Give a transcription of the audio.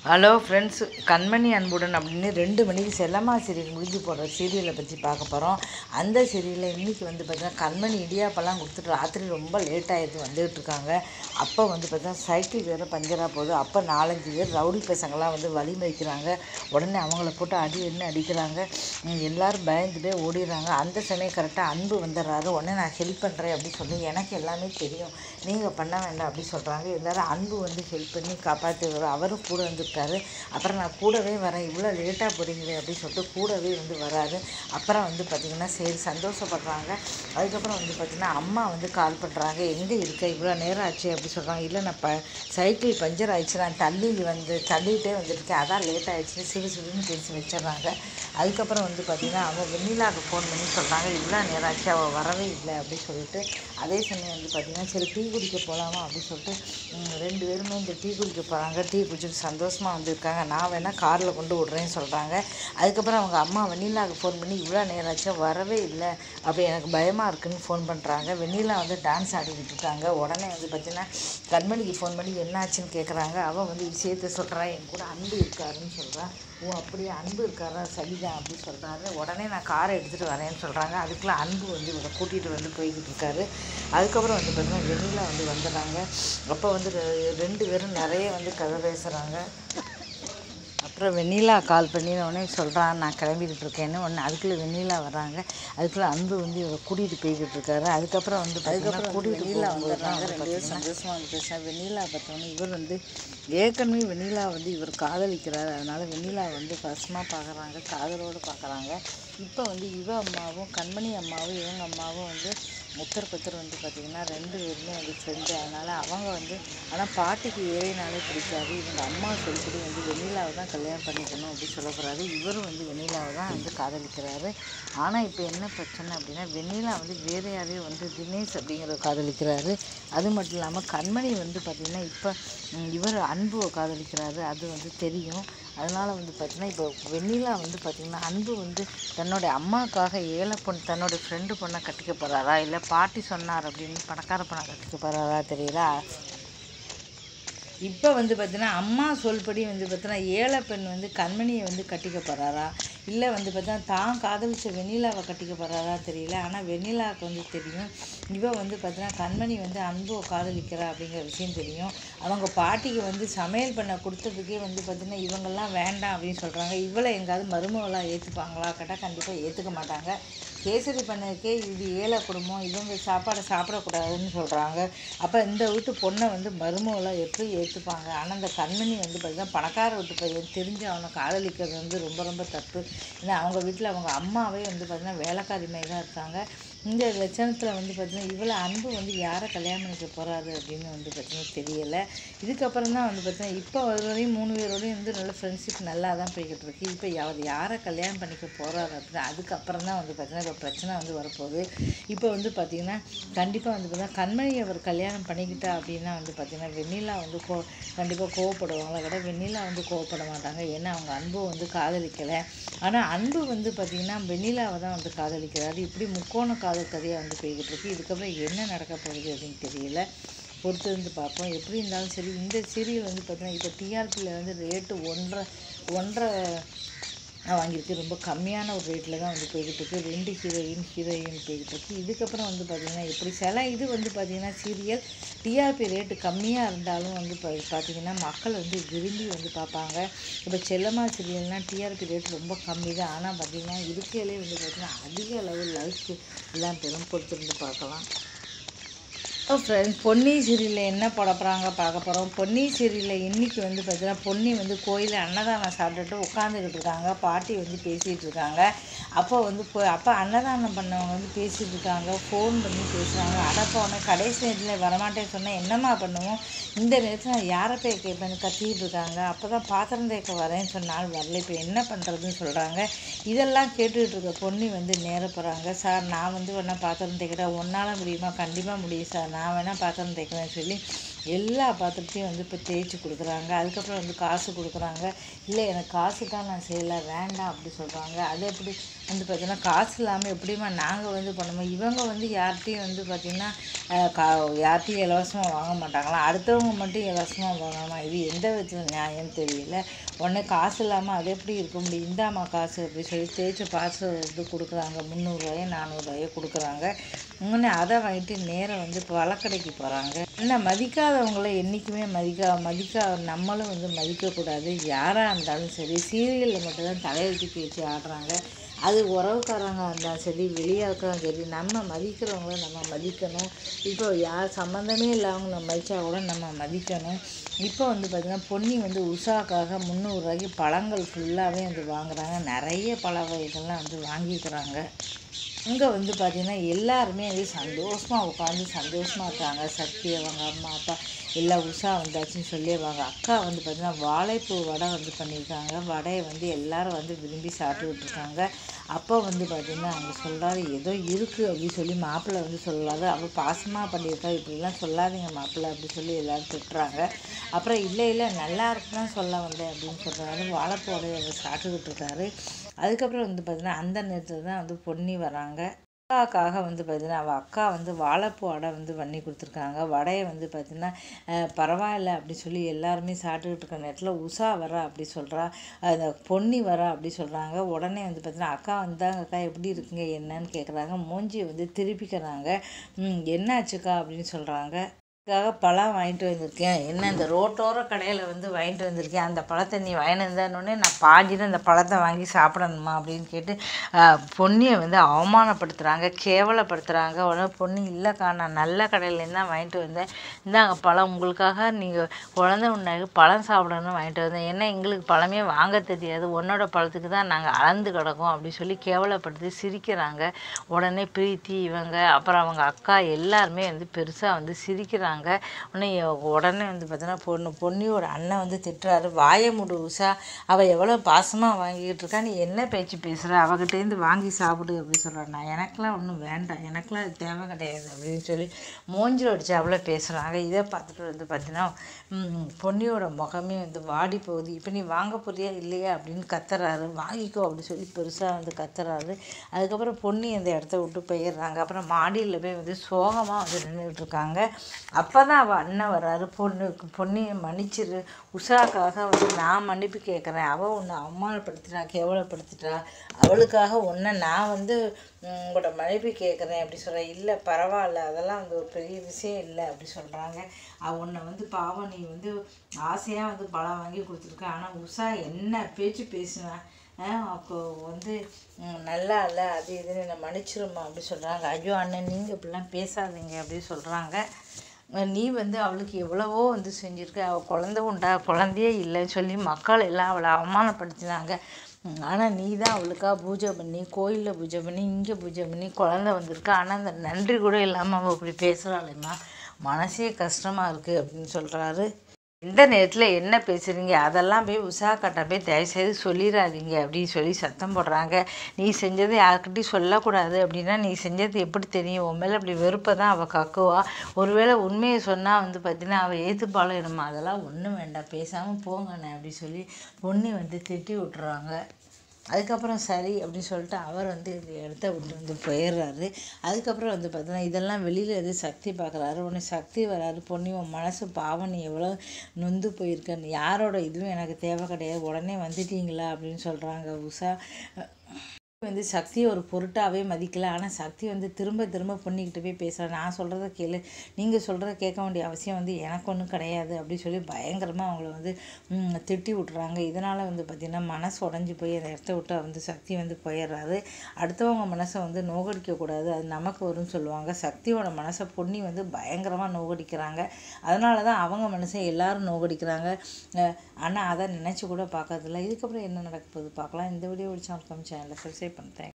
hello friends கண்மணி அன்புடன் அப்படின்னு ரெண்டு மணிக்கு செல்லம்மா சீரியல் முடிஞ்சு போடுற சீரியலை பற்றி பார்க்க போகிறோம் அந்த சீரியலில் இன்றைக்கி வந்து பார்த்தீங்கன்னா கண்மணி இடியாப்பெல்லாம் கொடுத்துட்டு ராத்திரி ரொம்ப லேட் ஆகிடுது வந்துகிட்டு இருக்காங்க அப்போ வந்து பார்த்தீங்கன்னா சைக்கிள் வேறு பஞ்சராக போகுது அப்போ நாலஞ்சு பேர் ரவுடி பசங்களாம் வந்து வழி மறிக்கிறாங்க உடனே அவங்கள போட்டு அடி என்ன அடிக்கிறாங்க ம், எல்லாரும் பயந்து போய் ஓடிடுறாங்க அந்த சமயம் கரெக்டாக அன்பு வந்துடுறாரு உடனே நான் ஹெல்ப் பண்ணுறேன் அப்படின்னு சொல்லி எனக்கு எல்லாமே தெரியும் நீங்கள் பண்ண வேண்டாம் அப்படி சொல்கிறாங்க எல்லாரும் அன்பு வந்து ஹெல்ப் பண்ணி காப்பாற்றி அவரும் கூட வந்துருக்காரு அப்புறம் நான் கூடவே வரேன் இவ்வளோ லேட்டாக போகிறீங்களே அப்படின்னு சொல்லிட்டு கூடவே வந்து வராரு அப்புறம் வந்து பார்த்திங்கன்னா சரி சந்தோஷப்படுறாங்க அதுக்கப்புறம் வந்து பார்த்திங்கன்னா அம்மா வந்து கால் பண்ணுறாங்க எங்கே இருக்க இவ்வளோ நேரம் ஆச்சு அப்படி சொல்கிறாங்க இல்லை நான் ப சைக்கிள் பஞ்சர் ஆயிடுச்சு நான் தள்ளி வந்து தள்ளிகிட்டே வந்துருக்கேன் அதான் லேட் ஆயிடுச்சு சிறு சிறுன்னு பேசி வச்சிடுறாங்க அதுக்கப்புறம் வந்து பார்த்திங்கன்னா அவங்க வெண்ணிலாவுக்கு ஃபோன் பண்ணி சொல்கிறாங்க இவ்வளோ நேரம் ஆச்சு அவள் வரவே இல்லை அப்படின்னு சொல்லிட்டு அதே சமயம் வந்து பார்த்திங்கன்னா சரி டீ குடிக்க போகலாமா அப்படின்னு சொல்லிட்டு ம், ரெண்டு பேருமே இந்த டீ குடிக்க போகிறாங்க டீ குடிச்சிட்டு சந்தோஷமாக வந்திருக்காங்க நான் வேணால் காரில் கொண்டு விட்றேன்னு சொல்கிறாங்க அதுக்கப்புறம் அவங்க அம்மா வெண்ணிலாவுக்கு ஃபோன் பண்ணி இவ்வளோ நேரம் ஆச்சு வரவே இல்லை அப்படி எனக்கு பயமாக இருக்குன்னு ஃபோன் பண்ணுறாங்க வெண்ணிலா வந்து டான்ஸ் ஆடிக்கிட்டு இருக்காங்க உடனே வந்து பார்த்தீங்கன்னா கண்மணிக்கு ஃபோன் பண்ணி என்னாச்சுன்னு கேட்குறாங்க அவன் வந்து விஷயத்த சொல்கிறா என் கூட அன்பு இருக்காருன்னு சொல்கிறான் ஓ அப்படியே அன்பு இருக்காரா சரிதான் அப்படின்னு சொல்கிறாரு உடனே நான் காரை எடுத்துகிட்டு வரேன்னு சொல்கிறாங்க அதுக்குள்ளே அன்பு வந்து இவரை கூட்டிகிட்டு வந்து போய்கிட்டு இருக்காரு அதுக்கப்புறம் வந்து பார்த்தீங்கன்னா வெண்ணிலா வந்து வந்துடுறாங்க அப்போ வந்து ரெ- ரெண்டு பேரும் நிறைய வந்து கதை பேசுகிறாங்க அப்புறம் வெண்ணிலா கால் பண்ணி உடனே சொல்கிறான் நான் கிளம்பிக்கிட்டு இருக்கேன்னு உடனே அதுக்குள்ளே வெண்ணிலா வராங்க அதுக்குள்ளே அன்பு வந்து இவரை கூட்டிகிட்டு போய்கிட்டு இருக்காரு அதுக்கப்புறம் வந்து அதுக்கப்புறம் கூட்டிகிட்டு வெண்ணிலா வந்துடுறாங்க ரெண்டு பேரும் சந்தோஷமாக வந்து பேசுகிறேன் வெண்ணிலா பார்த்தோன்னே இவர் வந்து ஏற்கனவே வெண்ணிலா வந்து இவர் காதலிக்கிறார் அதனால் வெண்ணிலா வந்து கஷ்டமாக பார்க்குறாங்க காதலோடு பார்க்குறாங்க இப்போ வந்து இவ அம்மாவும் கண்மணி அம்மாவும் இவங்க அம்மாவும் வந்து முத்தர் பத்தர் வந்து பார்த்திங்கன்னா ரெண்டு பேருமே வந்து ஃப்ரெண்டு அதனால் அவங்க வந்து ஆனால் பாட்டிக்கு ஏழைனாலே பிடிக்காது இவங்க அம்மா சொல்லிப்படி வந்து வெண்ணிலாவை தான் கல்யாணம் பண்ணிக்கணும் அப்படின்னு சொல்ல போகிறாரு இவரும் வந்து வெண்ணிலாவை தான் வந்து காதலிக்கிறாரு ஆனால் இப்போ என்ன பிரச்சனை அப்படின்னா வெண்ணிலா வந்து வேற யாரையும் வந்து தினேஷ் அப்படிங்கிற காதலிக்கிறாரு அது மட்டும் இல்லாமல் கண்மணி வந்து பார்த்திங்கன்னா இப்போ ம், இவர் அன்புவை காதலிக்கிறாரு அது வந்து தெரியும் அதனால் வந்து பார்த்திங்கன்னா இப்போ வெண்ணிலா வந்து பார்த்திங்கன்னா அன்பு வந்து தன்னோட அம்மாவுக்காக ஏழை பொண்ணு தன்னோட ஃப்ரெண்டு பொண்ணை கட்டிக்க போகிறாரா இல்லை பாட்டி சொன்னார் அப்படின்னு பணக்கார பொண்ணை கட்டிக்க போகிறாரா தெரியல இப்போ வந்து பார்த்தீங்கன்னா அம்மா சொல்படி வந்து பார்த்தீங்கன்னா ஏழை பெண் வந்து கண்மணியை வந்து கட்டிக்க போகிறாரா இல்லை வந்து பார்த்தீங்கன்னா தான் காதலிச்ச வெண்ணிலாவை கட்டிக்க போகிறாரா தெரியல ஆனால் வெண்ணிலாவுக்கு வந்து தெரியும் இவ வந்து பார்த்தீங்கன்னா கண்மணி வந்து அன்பு காதலிக்கிறா அப்படிங்கிற விஷயம் தெரியும் அவங்க பாட்டிக்கு வந்து சமையல் பண்ண கொடுத்ததுக்கே வந்து பார்த்தீங்கன்னா இவங்கெல்லாம் வேண்டாம் அப்படின்னு சொல்கிறாங்க இவளை எங்காவது மருமகளாக ஏற்றுப்பாங்களா கேட்டால் கண்டிப்பாக ஏற்றுக்க மாட்டாங்க கேசரி பண்ணதுக்கே இது ஏழை குடும்பம் இவங்க சாப்பாடை சாப்பிடக்கூடாதுன்னு சொல்கிறாங்க அப்போ இந்த வீட்டு பொண்ணை வந்து மருமகளாக எப்படி ஏற்றுப்பாங்க ஆனால் அந்த கண்மணி வந்து பார்த்தீங்கன்னா பணக்கார வீட்டு பையன் தெரிஞ்சு அவனை காதலிக்கிறது வந்து ரொம்ப ரொம்ப தப்பு ஏன்னா அவங்க வீட்டில் அவங்க அம்மாவே வந்து பார்த்தீங்கன்னா வேலைக்காரி மாதிரி தான் இருக்காங்க இந்த லட்சணத்தில் வந்து பார்த்தீங்கன்னா இவ்வளோ அன்பு வந்து யாரை கல்யாணம் பண்ணிக்க போகிறாரு அப்படின்னு வந்து பார்த்தீங்கன்னா தெரியலை இதுக்கப்புறம் தான் வந்து பார்த்தீங்கன்னா இப்போ வரையும் மூணு பேரோடையும் வந்து நல்ல ஃப்ரெண்ட்ஷிப் நல்லா தான் போய்கிட்டு இருக்கு இப்போ அவர் யாரை கல்யாணம் பண்ணிக்க போகிறாரு அப்படின்னு அதுக்கப்புறம் தான் வந்து பார்த்தீங்கன்னா இப்போ பிரச்சனை வந்து வரப்போகுது இப்போ வந்து பார்த்தீங்கன்னா கண்டிப்பாக வந்து பார்த்தீங்கன்னா கண்மணி அவர் கல்யாணம் பண்ணிக்கிட்டா அப்படின்னா வந்து பார்த்தீங்கன்னா வெண்ணிலா வந்து கோ கண்டிப்பாக கோவப்படுவாங்களா விட வெண்ணிலா வந்து கோவப்பட மாட்டாங்க ஏன்னா அவங்க அன்பு வந்து காதலிக்கலை ஆனால் அன்பு வந்து பார்த்திங்கன்னா வெண்ணிலாவை தான் வந்து காதலிக்கிறாரு இப்படி முக்கோண காதல் கதையாக வந்து போய்கிட்டு இருக்கு இதுக்கப்புறம் என்ன நடக்க போகுது அப்படின்னு தெரியல பொறுத்து இருந்து பார்ப்போம் எப்படி இருந்தாலும் சரி இந்த சீரியல் வந்து பார்த்தீங்கன்னா இப்போ டிஆர்பியில் வந்து ரேட்டு ஒன்றரை ஒன்றரை வாங்கியிருக்கு ரொம்ப கம்மியான ஒரு ரேட்டில் தான் வந்து போய்கிட்டு இருக்கு ரெண்டு ஹீரோயின் ஹீரோயின் போய்கிட்டு இருக்கு இதுக்கப்புறம் வந்து பார்த்திங்கன்னா எப்படி சில இது வந்து பார்த்திங்கன்னா சீரியல் டிஆர்பி ரேட்டு கம்மியாக இருந்தாலும் வந்து பா பார்த்திங்கன்னா மக்கள் வந்து விரும்பி வந்து பார்ப்பாங்க இப்போ செல்லம்மா சீரியல்னால் டிஆர்பி ரேட் ரொம்ப கம்மி தான் ஆனால் பார்த்திங்கன்னா இருக்கையிலே வந்து பார்த்திங்கன்னா அதிக அளவு லைக் எல்லாம் பெரும் பொறுத்திருந்து பார்க்கலாம் ஃப்ரெண்ட்ஸ் பொன்னி சீரியலில் என்ன போட போகிறாங்க பார்க்க போகிறோம் பொன்னி சீரியலில் இன்றைக்கி வந்து பார்த்தீங்கன்னா பொன்னி வந்து கோயிலில் அன்னதானம் சாப்பிட்டுட்டு உட்காந்துக்கிட்டு இருக்காங்க பாட்டி வந்து பேசிகிட்டு இருக்காங்க அப்போ வந்து போ அப்போ அன்னதானம் பண்ணவங்க வந்து பேசிகிட்டு இருக்காங்க ஃபோன் பண்ணி பேசுகிறாங்க அடப்போன கடைசி நேரத்தில் வரமாட்டேன்னு சொன்னால் என்னம்மா பண்ணுவோம் இந்த நேரத்தில் நான் யாரை போய் கேட்பேன்னு கத்திக்கிட்டு இருக்காங்க அப்போ தான் பாத்திரம் தேய்க்க வரேன்னு சொன்னால் வரல இப்போ என்ன பண்ணுறதுன்னு சொல்கிறாங்க இதெல்லாம் கேட்டுக்கிட்டு இருக்க பொண்ணு வந்து நேர போகிறாங்க சார் நான் வந்து வேணா பாத்திரம் தேய்க்கிறா உன்னால் முடியுமா கண்டிப்பாக முடியும் சார் நான் வேணால் பாத்திரம் தேய்க்கிறேன்னு சொல்லி எல்லா பாத்திரத்தையும் வந்து இப்போ தேய்ச்சி கொடுக்குறாங்க அதுக்கப்புறம் வந்து காசு கொடுக்குறாங்க இல்லை எனக்கு காசு தான் நான் செய்யலை வேண்டாம் அப்படி சொல்கிறாங்க அது எப்படி வந்து பார்த்தீங்கன்னா காசு இல்லாமல் எப்படிம்மா நாங்கள் வந்து பண்ணுவோம் இவங்க வந்து யார்கிட்டையும் வந்து பார்த்திங்கன்னா அஹ், கா யார்கிட்டையும் இலவசமாக வாங்க மாட்டாங்களா அடுத்தவங்க மட்டும் இலவசமாக வாங்கலாமா இது எந்த விதத்தில் நியாயம்னு தெரியல உடனே காசு இல்லாமல் அது எப்படி இருக்க முடியும் இந்தாம்மா காசு அப்படி சொல்லி தேய்ச்சி பாசு இது கொடுக்குறாங்க முந்நூறுரூவாயோ நானூறுரூவாயோ கொடுக்குறாங்க உடனே அதை வாங்கிட்டு நேரம் வந்து பழக்கடைக்கு போகிறாங்க என்ன மதிக்காதவங்கள என்றைக்குமே மதிக்கா மதிக்கா நம்மளும் வந்து மதிக்கக்கூடாது யாராக இருந்தாலும் சரி சீரியலில் மட்டும்தான் தலையெழுத்து பேச்சு ஆடுறாங்க அது உறவுக்காரங்க இருந்தாலும் சரி வெளியாட்களும் சரி நம்ம மதிக்கிறவங்கள நம்ம மதிக்கணும் இப்போ யார் சம்மந்தமே இல்லாதவங்க நம்ம மதித்தா கூட நம்ம மதிக்கணும் இப்போ வந்து பார்த்திங்கன்னா பொன்னி வந்து உஷாக்காக முந்நூறுரூவாய்க்கு பழங்கள் ஃபுல்லாகவே வந்து வாங்குறாங்க நிறைய பழ வகைகள்லாம் வந்து வாங்கிக்கிறாங்க இங்கே வந்து பார்த்திங்கன்னா எல்லாருமே வந்து சந்தோஷமாக உட்காந்து சந்தோஷமாக இருக்காங்க சக்தி அவங்க அம்மா அப்பா எல்லாம் உஷா வந்தாச்சுன்னு சொல்லிடுவாங்க அக்கா வந்து பார்த்திங்கன்னா வாழைப்பூ வடை வந்து பண்ணியிருக்காங்க வடையை வந்து எல்லாரும் வந்து விரும்பி சாப்பிட்டுக்கிட்டு இருக்காங்க அப்போ வந்து பார்த்திங்கன்னா அவங்க சொல்கிறாரு ஏதோ இருக்குது அப்படின்னு சொல்லி மாப்பிள்ளை வந்து சொல்கிறாரு அவள் பாசமாக பண்ணியிருக்கா இப்படிலாம் சொல்லாதீங்க மாப்பிள்ளை அப்படி சொல்லி எல்லாரும் திட்டுறாங்க அப்புறம் இல்லை இல்லை நல்லா இருக்குன்னு சொல்ல வந்தேன் அப்படின்னு சொல்கிறாரு வாழைப்பூ வடையை அவர் சாப்பிட்டுக்கிட்டு இருக்காரு அதுக்கப்புறம் வந்து பார்த்திங்கன்னா அந்த நேரத்தில் தான் வந்து பொன்னி வராங்க அக்காக்காக வந்து பார்த்திங்கன்னா அவள் அக்கா வந்து வாழைப்பூ வடை வந்து பண்ணி கொடுத்துருக்காங்க வடையை வந்து பார்த்திங்கன்னா அஹ், பரவாயில்ல அப்படி சொல்லி எல்லாருமே சாப்பிட்டுக்கிட்டு இருக்க நேரத்தில் உஷா வரா அப்படி சொல்கிறா அந்த பொன்னி வரா அப்படி சொல்கிறாங்க உடனே வந்து பார்த்திங்கன்னா அக்கா வந்தாங்க அக்கா எப்படி இருக்குங்க என்னன்னு கேட்குறாங்க மூஞ்சியை வந்து திருப்பிக்கிறாங்க "ம், என்னாச்சுக்கா அப்படின்னு சொல்கிறாங்க அதுக்காக பழம் வாங்கிட்டு வந்திருக்கேன் என்ன இந்த ரோட்டோர கடையில் வந்து வாங்கிட்டு வந்திருக்கேன் அந்த பழத்தை நீ வாங்கிட்டு வந்தோடனே நான் பாஞ்சிட்டு அந்த பழத்தை வாங்கி சாப்பிடணுமா அப்படின்னு கேட்டு ஆஹ், பொன்னியை வந்து அவமானப்படுத்துகிறாங்க கேவலப்படுத்துகிறாங்க உடனே பொன்னி இல்லைக்கா நான் நல்ல கடையிலேருந்து தான் வாங்கிட்டு வந்தேன் இந்தாங்க பழம் உங்களுக்காக நீங்கள் குழந்தை உண்டாக பழம் சாப்பிடணும்னு வாங்கிட்டு வந்தேன் ஏன்னா எங்களுக்கு பழமே வாங்க தெரியாது உன்னோட பழத்துக்கு தான் நாங்கள் அளந்து கிடக்கோம் அப்படி சொல்லி கேவலப்படுத்தி சிரிக்கிறாங்க உடனே பிரீத்தி இவங்க அப்புறம் அவங்க அக்கா எல்லாருமே வந்து பெருசாக வந்து சிரிக்கிறாங்க உடனே உடனே வந்து பார்த்தீங்கன்னா பொண்ணு பொன்னியோட அண்ணன் வந்து திட்டுறாரு வாய முடு உஷா அவள் எவ்வளோ பாசமாக வாங்கிக்கிட்டு இருக்கா நீ என்ன பேச்சு பேசுகிற அவகிட்டேருந்து வாங்கி சாப்பிடு அப்படின்னு சொல்கிறேன் நான் எனக்கெல்லாம் ஒன்றும் வேண்டாம் எனக்கெல்லாம் அது தேவை கிடையாது அப்படின்னு சொல்லி மூஞ்சில் அடிச்சு அவ்வளோ பேசுகிறாங்க இதை பார்த்துட்டு வந்து பார்த்தீங்கன்னா ம், பொன்னியோட முகமே வந்து வாடி போகுது இப்போ நீ வாங்க போறியா இல்லையா அப்படின்னு கத்துறாரு வாங்கிக்கோ அப்படி சொல்லி பெருசாக வந்து கத்துறாரு அதுக்கப்புறம் பொன்னி அந்த இடத்த விட்டு போயிடுறாங்க அப்புறம் மாடியில் போய் வந்து சோகமாக வந்து நின்றுட்டு இருக்காங்க அப்போ தான் அவள் அண்ணன் வர்றாரு பொண்ணுக்கு பொன்னியை மன்னிச்சிரு உஷாக்காக வந்து நான் மன்னிப்பு கேட்குறேன் அவள் உன்னை அவமானப்படுத்திட்டா கேவலப்படுத்திட்டா அவளுக்காக உன்னை நான் வந்து உம், உங்களோட மன்னிப்பு கேட்குறேன் அப்படி சொல்கிறேன் இல்லை பரவாயில்ல அதெல்லாம் வந்து ஒரு பெரிய விஷயம் இல்லை அப்படி சொல்கிறாங்க அவ உன்னை வந்து பாவம் நீ வந்து ஆசையாக வந்து பழம் வாங்கி கொடுத்துருக்க ஆனால் உஷா என்ன பேச்சு பேசுவேன் அப்போ வந்து ம், நல்லா இல்லை அது இதுன்னு என்னை மன்னிச்சிருமா அப்படி சொல்கிறாங்க ஐயோ அண்ணன் நீங்கள் இப்படிலாம் பேசாதீங்க அப்படி சொல்கிறாங்க நீ வந்து அவளுக்கு எவ்வளவோ வந்து செஞ்சுருக்க அவள் குழந்த உண்டா குழந்தையே இல்லைன்னு சொல்லி மக்கள் எல்லாம் அவளை அவமானப்படுத்தினாங்க ஆனால் நீ தான் அவளுக்காக பூஜை பண்ணி கோயிலில் பூஜை பண்ணி இங்கே பூஜை பண்ணி குழந்த வந்திருக்கா ஆனால் அந்த நன்றி கூட இல்லாமல் அவள் இப்படி பேசுகிறாளேம்மா மனசே கஷ்டமாக இருக்குது அப்படின்னு சொல்கிறாரு இந்த நேரத்தில் என்ன பேசுகிறீங்க அதெல்லாம் போய் உஷாக்கிட்ட போய் தயவுசெய்து சொல்லிடாதீங்க அப்படின்னு சொல்லி சத்தம் போடுறாங்க நீ செஞ்சதை யார்கிட்டையும் சொல்லக்கூடாது அப்படின்னா நீ செஞ்சது எப்படி தெரியும் உன் மேலே அப்படி வெறுப்பை தான் அவள் கக்குவா ஒருவேளை உண்மையை சொன்னால் வந்து பார்த்தீங்கன்னா அவள் ஏற்றுப்பாளோ என்னமா அதெல்லாம் ஒன்றும் வேண்டாம் பேசாமல் போங்கண்ணே அப்படி சொல்லி பொண்ணு வந்து திட்டி விட்டுறாங்க அதுக்கப்புறம் சரி அப்படின்னு சொல்லிட்டு அவர் வந்து இந்த இடத்த விட்டு வந்து போயிடுறாரு அதுக்கப்புறம் வந்து பார்த்தீங்கன்னா இதெல்லாம் வெளியில் எது சக்தி பார்க்குறாரு உடனே சக்தி வராரு பொண்ணு உன் மனசு பாவம் நீ எவ்வளோ நொந்து போயிருக்கன்னு யாரோட இதுவும் எனக்கு தேவை கிடையாது உடனே வந்துட்டீங்களா அப்படின்னு சொல்கிறாங்க உஷா வந்து சக்தியை ஒரு பொருட்டாவே மதிக்கல ஆனால் சக்தி வந்து திரும்ப திரும்ப பொண்ணிக்கிட்ட போய் பேசுகிறேன் நான் சொல்கிறத கேளு நீங்கள் சொல்கிறத கேட்க வேண்டிய அவசியம் வந்து எனக்கு ஒன்றும் கிடையாது அப்படி சொல்லி பயங்கரமாக அவங்கள வந்து ம், திட்டி விட்றாங்க இதனால் வந்து பார்த்திங்கன்னா மனசு உடஞ்சி போய் அந்த இடத்த விட்டு வந்து சக்தி வந்து போயிடுறாரு அடுத்தவங்க மனசை வந்து நோகடிக்கக்கூடாது அது நமக்கு வரும்னு சொல்லுவாங்க சக்தியோட மனசை பொண்ணி வந்து பயங்கரமாக நோகடிக்கிறாங்க அதனால தான் அவங்க மனசை எல்லாரும் நோகடிக்கிறாங்க ஆனால் அதை நினச்சி கூட பார்க்கறதில்ல இதுக்கப்புறம் என்ன நடக்க போகுது பார்க்கலாம் இந்த வீடியோ பிடிச்சா சேனலை சப்ஸ்கிரைப் பண்ணுறேன்